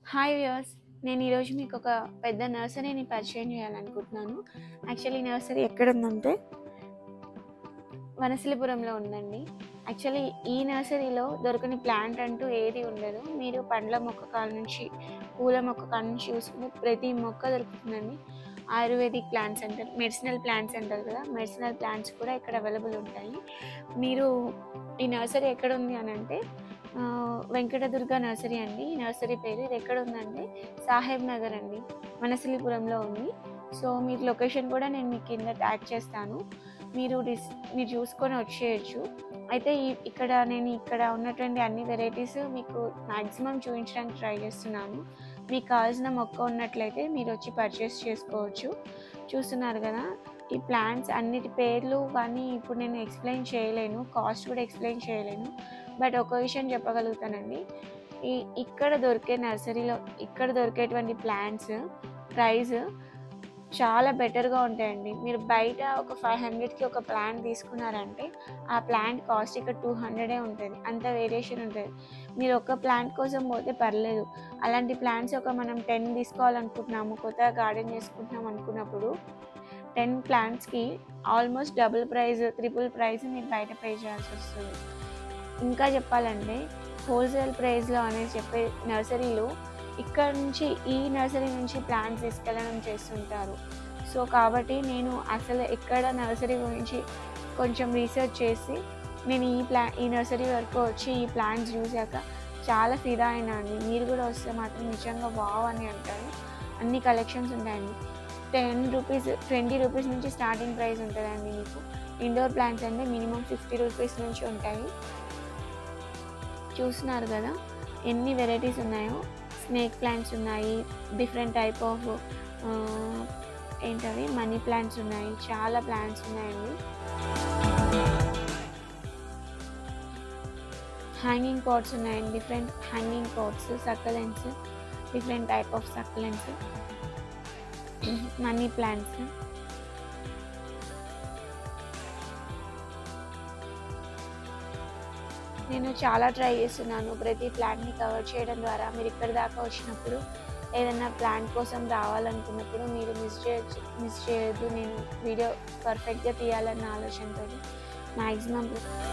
hi viewers నేను ఈరోజు మీకు ఒక పెద్ద నర్సరీని పరిచయం చేయాలనుకుంటున్నాను యాక్చువల్లీ ఈ నర్సరీ ఎక్కడ ఉందంటే వనసలిపురంలో ఉందండి యాక్చువల్లీ ఈ నర్సరీలో దొరకని ప్లాంట్ అంటూ ఏది ఉండదు మీరు పండ్ల మొక్క కాడ నుంచి పూల మొక్క కాడ నుంచి చూసుకుంటే ప్రతి మొక్క దొరుకుతుందండి ఆయుర్వేదిక్ ప్లాంట్స్ అంటారు మెడిసినల్ ప్లాంట్స్ అంటారు కదా మెడిసినల్ ప్లాంట్స్ కూడా ఇక్కడ అవైలబుల్ ఉంటాయి మీరు ఈ నర్సరీ ఎక్కడ ఉంది అని అంటే ఆ, వెంకటదుర్గ నర్సరీ అండి ఈ నర్సరీ పేరు ఇది ఎక్కడ ఉందంటే సాహెబ్ నగర్ అండి మనసిలిపురంలో ఉంది సో మీరు లొకేషన్ కూడా నేను మీకు కింద ట్యాగ్ చేస్తాను మీరు డిస్ మీరు చూసుకొని వచ్చేయచ్చు అయితే ఈ ఇక్కడ నేను ఇక్కడ ఉన్నటువంటి అన్ని వెరైటీస్ మీకు మ్యాక్సిమం చూపించడానికి ట్రై చేస్తున్నాను మీకు కావాల్సిన మొక్క ఉన్నట్లయితే మీరు వచ్చి పర్చేస్ చేసుకోవచ్చు చూస్తున్నారు కదా ఈ ప్లాంట్స్ అన్నిటి పేర్లు కానీ ఇప్పుడు నేను ఎక్స్ప్లెయిన్ చేయలేను కాస్ట్ కూడా ఎక్స్ప్లెయిన్ చేయలేను బట్ ఒక విషయం చెప్పగలుగుతానండి ఈ ఇక్కడ దొరికే నర్సరీలో ఇక్కడ దొరికేటువంటి ప్లాంట్స్ ప్రైస్ చాలా బెటర్గా ఉంటాయండి మీరు బయట ఒక ఫైవ్ హండ్రెడ్కి ఒక ప్లాంట్ తీసుకున్నారంటే ఆ ప్లాంట్ కాస్ట్ ఇక్కడ టూ హండ్రెడే ఉంటుంది అంత వేరియేషన్ ఉంటుంది మీరు ఒక ప్లాంట్ కోసం పోతే పర్లేదు అలాంటి ప్లాంట్స్ ఒక మనం టెన్ తీసుకోవాలనుకుంటున్నాము కొత్తగా గార్డెన్ చేసుకుంటున్నాం అనుకున్నప్పుడు టెన్ ప్లాంట్స్కి almost double price triple price మీరు బయట పే చేయాల్సి వస్తుంది ఇంకా చెప్పాలంటే హోల్సేల్ ప్రైస్లో అనేది చెప్పే నర్సరీలు ఇక్కడ నుంచి ఈ నర్సరీ నుంచి ప్లాంట్స్ తీసుకెళ్ళడం చేస్తుంటారు సో కాబట్టి నేను అసలు ఎక్కడ నర్సరీ గురించి కొంచెం రీసెర్చ్ చేసి నేను ఈ ప్లా ఈ నర్సరీ వరకు వచ్చి ఈ ప్లాంట్స్ చూశాక చాలా ఫిదా అయినా అండి మీరు కూడా వస్తే మాత్రం నిజంగా వావ్ అని అంటారు అన్ని కలెక్షన్స్ ఉంటాయండి టెన్ రూపీస్ ట్వంటీ రూపీస్ నుంచి స్టార్టింగ్ ప్రైస్ ఉంటుందండి మీకు ఇండోర్ ప్లాంట్స్ అంటే మినిమం ఫిఫ్టీ రూపీస్ నుంచి ఉంటాయి చూస్తున్నారు కదా ఎన్ని వెరైటీస్ ఉన్నాయో స్నేక్ ప్లాంట్స్ ఉన్నాయి డిఫరెంట్ టైప్ ఆఫ్ ఏంటవి మనీ ప్లాంట్స్ ఉన్నాయి చాలా ప్లాంట్స్ ఉన్నాయండి హ్యాంగింగ్ పాట్స్ ఉన్నాయండి different hanging pots succulents different type of succulents money plants నేను చాలా ట్రై చేస్తున్నాను ప్రతి ప్లాంట్ని కవర్ చేయడం ద్వారా మీరు ఇక్కడ దాకా వచ్చినప్పుడు ఏదైనా ప్లాంట్ కోసం రావాలనుకున్నప్పుడు మీరు మిస్ చేయొచ్చు మిస్ చేయొద్దు నేను వీడియో పర్ఫెక్ట్గా తీయాలన్న ఆలోచనతో మ్యాక్సిమం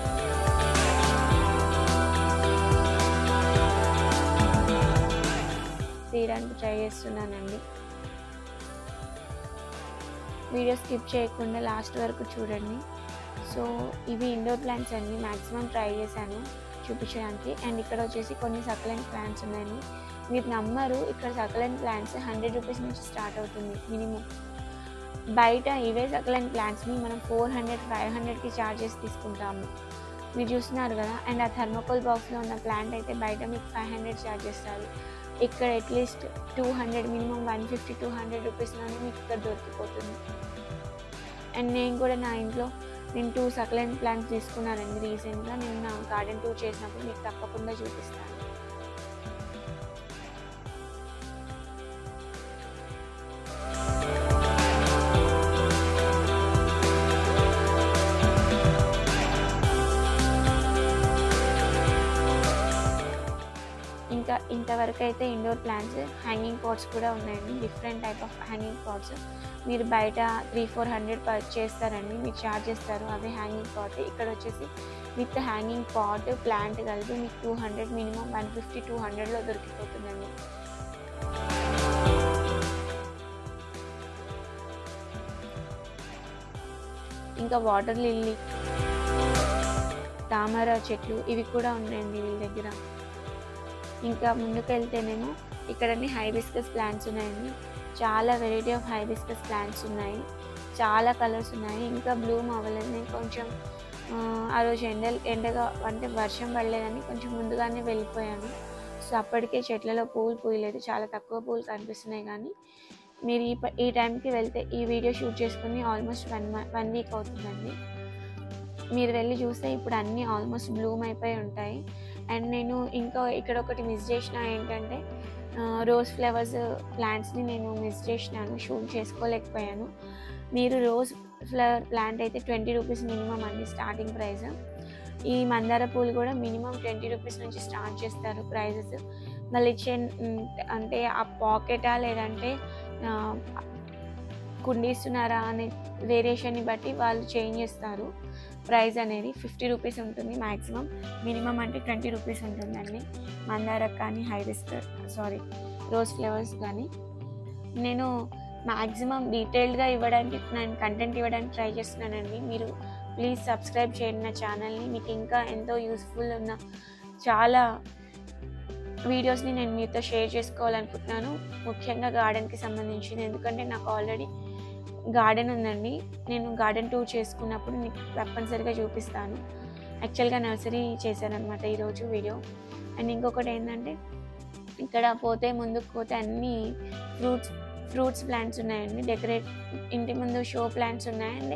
తీయడానికి ట్రై చేస్తున్నానండి వీడియో స్కిప్ చేయకుండా లాస్ట్ వరకు చూడండి సో ఇవి ఇండోర్ ప్లాంట్స్ అండి మ్యాక్సిమం ట్రై చేశాను చూపించడానికి అండ్ ఇక్కడ వచ్చేసి కొన్ని సక్లెంట్ ప్లాంట్స్ ఉన్నాయండి మీరు నమ్మరు ఇక్కడ సక్లెంట్ ప్లాంట్స్ హండ్రెడ్ రూపీస్ నుంచి స్టార్ట్ అవుతుంది మినిమం బయట ఇవే సక్లెంట్ ప్లాంట్స్ని మనం ఫోర్ హండ్రెడ్ ఫైవ్ హండ్రెడ్కి ఛార్జెస్ తీసుకుంటాము మీరు చూస్తున్నారు కదా అండ్ ఆ థర్మోకోల్ బాక్స్లో ఉన్న ప్లాంట్ అయితే బయట మీకు ఫైవ్ హండ్రెడ్ ఛార్జ్ చేస్తారు ఇక్కడ at least two hundred minimum one fifty two hundred రూపీస్లోనే మీకు ఇక్కడ దొరికిపోతుంది అండ్ నేను కూడా నా ఇంట్లో నేను టూ సక్లెంట్ ప్లాంట్స్ తీసుకున్నానండి రీసెంట్గా నేను నా గార్డెన్ టూర్ చేసినప్పుడు మీకు తప్పకుండా చూపిస్తాను ఇంకా ఇంతవరకు అయితే ఇండోర్ ప్లాంట్స్ హ్యాంగింగ్ పాట్స్ కూడా ఉన్నాయండి different type of hanging pots మీరు బయట త్రీ ఫోర్ హండ్రెడ్ చేస్తారండి మీరు ఛార్జ్ చేస్తారు అవి హ్యాంగింగ్ పాట్ ఇక్కడ వచ్చేసి విత్ హ్యాంగింగ్ పాట్ ప్లాంట్ కలిపి మీకు two hundred minimum one fifty two హండ్రెడ్లో దొరికిపోతుందండి ఇంకా వాటర్ లిల్లీ తామర చెట్లు ఇవి కూడా ఉన్నాయండి వీళ్ళ దగ్గర ఇంకా ముందుకు వెళ్తేనేమో ఇక్కడ అన్ని హైబిస్కస్ ప్లాంట్స్ ఉన్నాయండి చాలా వెరైటీ ఆఫ్ హైబిస్కస్ ప్లాంట్స్ ఉన్నాయి చాలా కలర్స్ ఉన్నాయి ఇంకా బ్లూమ్ అవ్వలేదు కొంచెం ఆ, ఆ రోజు ఎండ ఎండగా అంటే వర్షం పడలేదని కొంచెం ముందుగానే వెళ్ళిపోయాను సో అప్పటికే చెట్లలో పూలు పూయలేదు చాలా తక్కువ పూలు కనిపిస్తున్నాయి కానీ మీరు ఈ ప- ఈ టైంకి వెళ్తే ఈ వీడియో షూట్ చేసుకుని ఆల్మోస్ట్ వన్ వన్ వీక్ అవుతుందండి మీరు వెళ్ళి చూస్తే ఇప్పుడు అన్నీ ఆల్మోస్ట్ బ్లూమ్ అయిపోయి ఉంటాయి అండ్ నేను ఇంకా ఇక్కడ ఒకటి మిస్ చేసిన ఏంటంటే రోజ్ ఫ్లవర్స్ ప్లాంట్స్ని నేను మిస్ చేసినాను షూట్ చేసుకోలేకపోయాను మీరు రోజ్ ఫ్లవర్ ప్లాంట్ అయితే ట్వంటీ రూపీస్ మినిమం అండి స్టార్టింగ్ ప్రైస్ ఈ మందార పూలు కూడా మినిమం ట్వంటీ రూపీస్ నుంచి స్టార్ట్ చేస్తారు ప్రైజెస్ వాళ్ళు ఇచ్చే ఉమ్, అంటే ఆ పాకెటా లేదంటే ఆ, కుండిస్తున్నారా అనే వేరియేషన్ని బట్టి వాళ్ళు చేంజ్ చేస్తారు ప్రైస్ అనేది ఫిఫ్టీ రూపీస్ ఉంటుంది మ్యాక్సిమం మినిమం అంటే ట్వంటీ రూపీస్ ఉంటుందండి మందారకు కానీ హైబిస్క్ సారీ రోజ్ ఫ్లవర్స్ కానీ నేను మ్యాక్సిమం డీటెయిల్డ్గా ఇవ్వడానికి నేను కంటెంట్ ఇవ్వడానికి ట్రై చేస్తున్నానండి మీరు ప్లీజ్ సబ్స్క్రైబ్ చేయండి నా ఛానల్ని మీకు ఇంకా ఎంతో యూస్ఫుల్ ఉన్న చాలా వీడియోస్ని నేను మీతో షేర్ చేసుకోవాలనుకుంటున్నాను ముఖ్యంగా గార్డెన్కి సంబంధించింది ఎందుకంటే నాకు ఆల్రెడీ గార్డెన్ ఉందండి నేను గార్డెన్ టూర్ చేసుకున్నప్పుడు మీకు తప్పనిసరిగా చూపిస్తాను యాక్చువల్గా నర్సరీ చేశానమాట ఈరోజు వీడియో అండ్ ఇంకొకటి ఏంటంటే ఇక్కడ పోతే ముందుకు పోతే అన్ని ఫ్రూట్స్ ఫ్రూట్స్ ప్లాంట్స్ ఉన్నాయండి డెకరేట్ ఇంటి ముందు షో ప్లాంట్స్ ఉన్నాయండి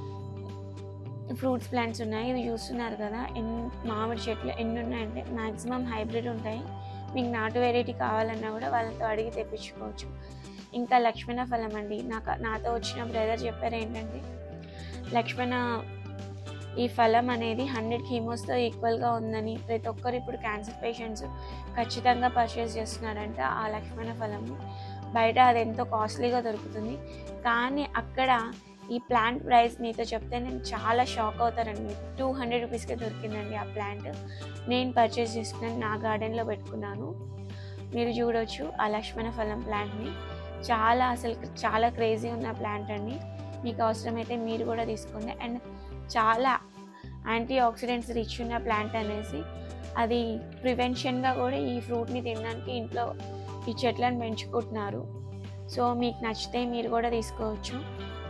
ఫ్రూట్స్ ప్లాంట్స్ ఉన్నాయి ఇవి చూస్తున్నారు కదా ఎన్ని మామిడి చెట్లు ఎన్ని ఉన్నాయంటే మ్యాక్సిమం హైబ్రిడ్ ఉంటాయి మీకు నాటు వెరైటీ కావాలన్నా కూడా వాళ్ళతో అడిగి తెప్పించుకోవచ్చు ఇంకా లక్ష్మణ ఫలం అండి నాకు నాతో వచ్చిన బ్రదర్ చెప్పారు ఏంటంటే లక్ష్మణ ఈ ఫలం అనేది హండ్రెడ్ కీమోస్తో ఈక్వల్గా ఉందని ప్రతి ఒక్కరు ఇప్పుడు క్యాన్సర్ పేషెంట్స్ ఖచ్చితంగా పర్చేస్ చేస్తున్నారంట ఆ లక్ష్మణ ఫలంని బయట అది ఎంతో కాస్ట్లీగా దొరుకుతుంది కానీ అక్కడ ఈ ప్లాంట్ ప్రైస్ మీతో చెప్తే నేను చాలా షాక్ అవుతారండి టూ హండ్రెడ్ రూపీస్కే దొరికిందండి ఆ ప్లాంట్ నేను పర్చేస్ చేసుకున్నాను నా గార్డెన్లో పెట్టుకున్నాను మీరు చూడొచ్చు ఆ లక్ష్మణ ఫలం ప్లాంట్ని చాలా అసలు చాలా క్రేజీ ఉన్న ప్లాంట్ అండి మీకు అవసరమైతే మీరు కూడా తీసుకోండి అండ్ చాలా యాంటీ ఆక్సిడెంట్స్ రిచ్ ఉన్న ప్లాంట్ అనేసి అది ప్రివెన్షన్గా కూడా ఈ ఫ్రూట్ని తినడానికి ఇంట్లో ఈ చెట్లను పెంచుకుంటున్నారు సో మీకు నచ్చితే మీరు కూడా తీసుకోవచ్చు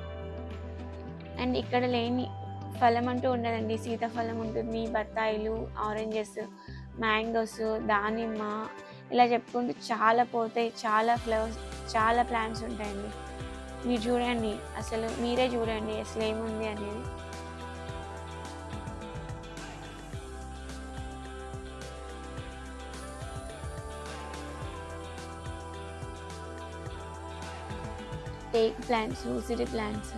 అండ్ ఇక్కడ లేని ఫలం అంటూ ఉండదండి సీతాఫలం ఉంటుంది బత్తాయిలు ఆరెంజెస్ మ్యాంగోస్ దానిమ్మ ఇలా చెప్పుకుంటూ చాలా పోతాయి చాలా ఫ్లవర్స్ చాలా ప్లాంట్స్ ఉంటాయండి మీరు చూడండి అసలు మీరే చూడండి అసలు ఏముంది అనేది టేక్ ప్లాంట్స్ ఉసిరి ప్లాంట్స్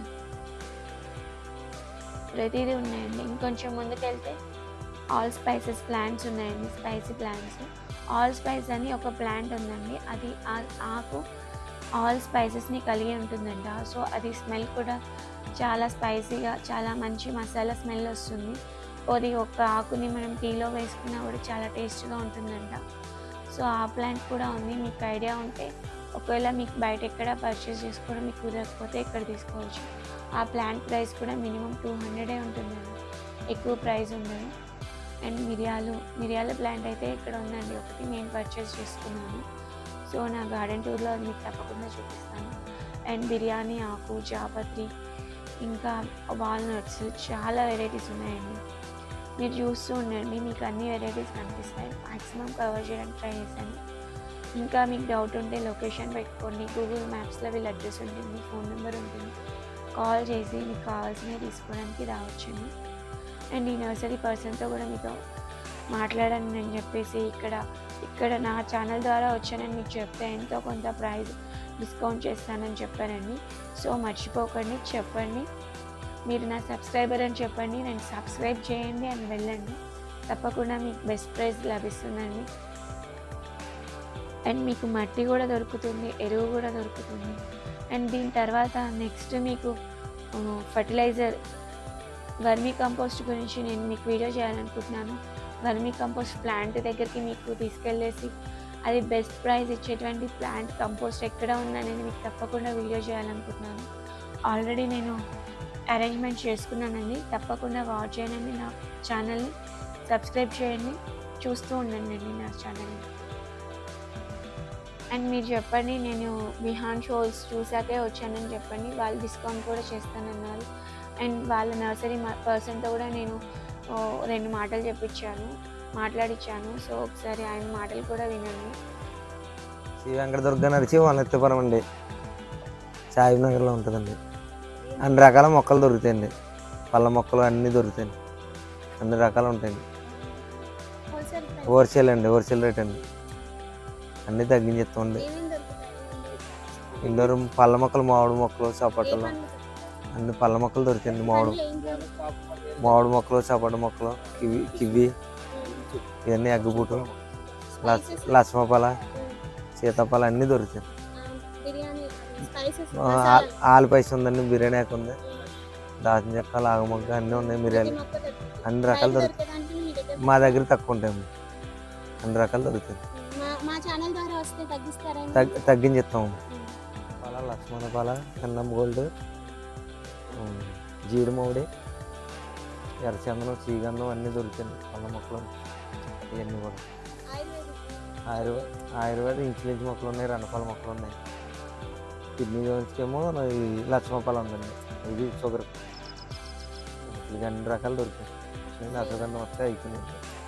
ప్రతిదీ ఉన్నాయండి ఇంకొంచెం ముందుకెళ్తే ఆల్ స్పైసెస్ ప్లాంట్స్ ఉన్నాయండి స్పైసీ ప్లాంట్స్ ఆల్ స్పైస్ అని ఒక ప్లాంట్ ఉందండి అది ఆ- ఆకు ఆల్ స్పైసెస్ని కలిగి ఉంటుందంట సో అది స్మెల్ కూడా చాలా స్పైసీగా చాలా మంచి మసాలా స్మెల్ వస్తుంది అది ఒక ఆకుని మనం టీలో వేసుకున్నా కూడా చాలా టేస్ట్గా ఉంటుందంట సో ఆ ప్లాంట్ కూడా ఉంది మీకు ఐడియా ఉంటే ఒకవేళ మీకు బయట ఎక్కడ పర్చేస్ చేసుకోవడం మీకు కుదరకపోతే ఇక్కడ తీసుకోవచ్చు ఆ ప్లాంట్ ప్రైస్ కూడా మినిమం టూ హండ్రెడే ఉంటుందండి ఎక్కువ ప్రైస్ ఉండదు అండ్ మిరియాలు మిరియాల ప్లాంట్ అయితే ఇక్కడ ఉందండి ఒకటి నేను పర్చేస్ చేసుకున్నాను సో నా గార్డెన్ టూర్లో అది మీకు తప్పకుండా చూపిస్తాను అండ్ బిర్యానీ ఆకు జాపత్రి ఇంకా వాల్నట్స్ చాలా వెరైటీస్ ఉన్నాయండి మీరు చూస్తూ ఉండండి మీకు అన్ని వెరైటీస్ కనిపిస్తాయి మ్యాక్సిమం కవర్ చేయడానికి ట్రై చేశాను ఇంకా మీకు డౌట్ ఉంటే లొకేషన్ పెట్టుకోండి గూగుల్ మ్యాప్స్లో వీళ్ళ అడ్రస్ ఉంటుంది ఫోన్ నెంబర్ ఉంటుంది కాల్ చేసి మీకు కావాల్సినవి తీసుకోవడానికి రావచ్చండి అండ్ ఈ నర్సరీ పర్సన్తో కూడా మీతో మాట్లాడాను నేను చెప్పేసి ఇక్కడ ఇక్కడ నా ఛానల్ ద్వారా వచ్చానని మీకు చెప్తే ఎంతో కొంత ప్రైస్ డిస్కౌంట్ చేస్తానని చెప్పానండి సో మర్చిపోకండి చెప్పండి మీరు నా సబ్స్క్రైబర్ అని చెప్పండి నేను సబ్స్క్రైబ్ చేయండి అని వెళ్ళండి తప్పకుండా మీకు బెస్ట్ ప్రైస్ లభిస్తుందండి అండ్ మీకు మట్టి కూడా దొరుకుతుంది ఎరువు కూడా దొరుకుతుంది అండ్ దీని తర్వాత నెక్స్ట్ మీకు ఫర్టిలైజర్ వర్మీ కంపోస్ట్ గురించి నేను మీకు వీడియో చేయాలనుకుంటున్నాను వర్మీ కంపోస్ట్ ప్లాంట్ దగ్గరికి మీకు తీసుకెళ్ళేసి అది బెస్ట్ ప్రైస్ ఇచ్చేటువంటి ప్లాంట్ కంపోస్ట్ ఎక్కడ ఉందనేది మీకు తప్పకుండా వీడియో చేయాలనుకుంటున్నాను ఆల్రెడీ నేను అరేంజ్మెంట్ చేసుకున్నానండి తప్పకుండా వాచ్ చేయండి నా ఛానల్ని సబ్స్క్రైబ్ చేయండి చూస్తూ ఉండండి నా ఛానల్ని అండ్ మీరు చెప్పండి నేను బిహాన్ షోస్ చూసాకే వచ్చానని చెప్పండి వాళ్ళు డిస్కౌంట్ కూడా చేస్తానన్నారు అండ్ వాళ్ళ నర్సరీ పర్సన్తో కూడా నేను ఓ, రెండు మాటలు చెప్పించాను మాట్లాడిచ్చాను సో ఒకసారి ఆయన మాటలు కూడా వినండి శ్రీ వెంకట దుర్గా నడిచి వనెత్తపురం అండి సాహిబ్ నగర్లో ఉంటుందండి అన్ని రకాల మొక్కలు దొరుకుతాయండి పళ్ళ మొక్కలు అన్నీ దొరుకుతాయండి అన్ని రకాలు ఉంటాయండి హోల్సేల్ అండి హోల్సేల్ రేట్ అండి అన్నీ తగ్గించేస్తామండి ఇండోర్ పళ్ళ మొక్కలు మామిడి మొక్కలు సపోటాలు అన్ని పళ్ళ మొక్కలు దొరుకుతాయండి మామిడి మామిడి మొక్కలు సపోటా మొక్కలు కివి కివి ఇవన్నీ ఎగ్గబూటు లస్ స్పైసెస్ లక్ష్మపాల సీతాఫలం అన్నీ దొరుకుతాయి బిర్యానీ స్పైసెస్ ఆ, ఆల్- ఆలు పైస ఉందండి బిర్యానీ ఆకు ఉంది దాచిన చెక్క లాగమొగ్గ అన్నీ ఉన్నాయి మిరియాలు అన్ని రకాలు దొరుకుతాయి మా దగ్గర తక్కువ ఉంటాయి అన్ని రకాలు దొరుకుతాయి మా ఛానల్ ద్వారా వస్తే తగ్గిస్తారా తగ్గి తగ్గించిస్తాము పాల లక్ష్మణ పాల కన్నం గోల్డ్ ఉమ్, జీడి మౌడి ఎర్రచందనం చీగందం అన్నీ దొరుకుతాయి పళ్ళ మొక్కలు ఇవన్నీ కూడా ఆయుర్వేద ఆయుర్వేద ఇంచుమించు మొక్కలు ఉన్నాయి రణపాల మొక్కలు ఉన్నాయి కిడ్నీ జోన్స్కేమో ఈ లక్ష్మపాల ఉందండి ఇది షుగర్ ఇది అన్ని రకాలు దొరుకుతాయి అశ్వగంధం వస్తే అయిపోయింది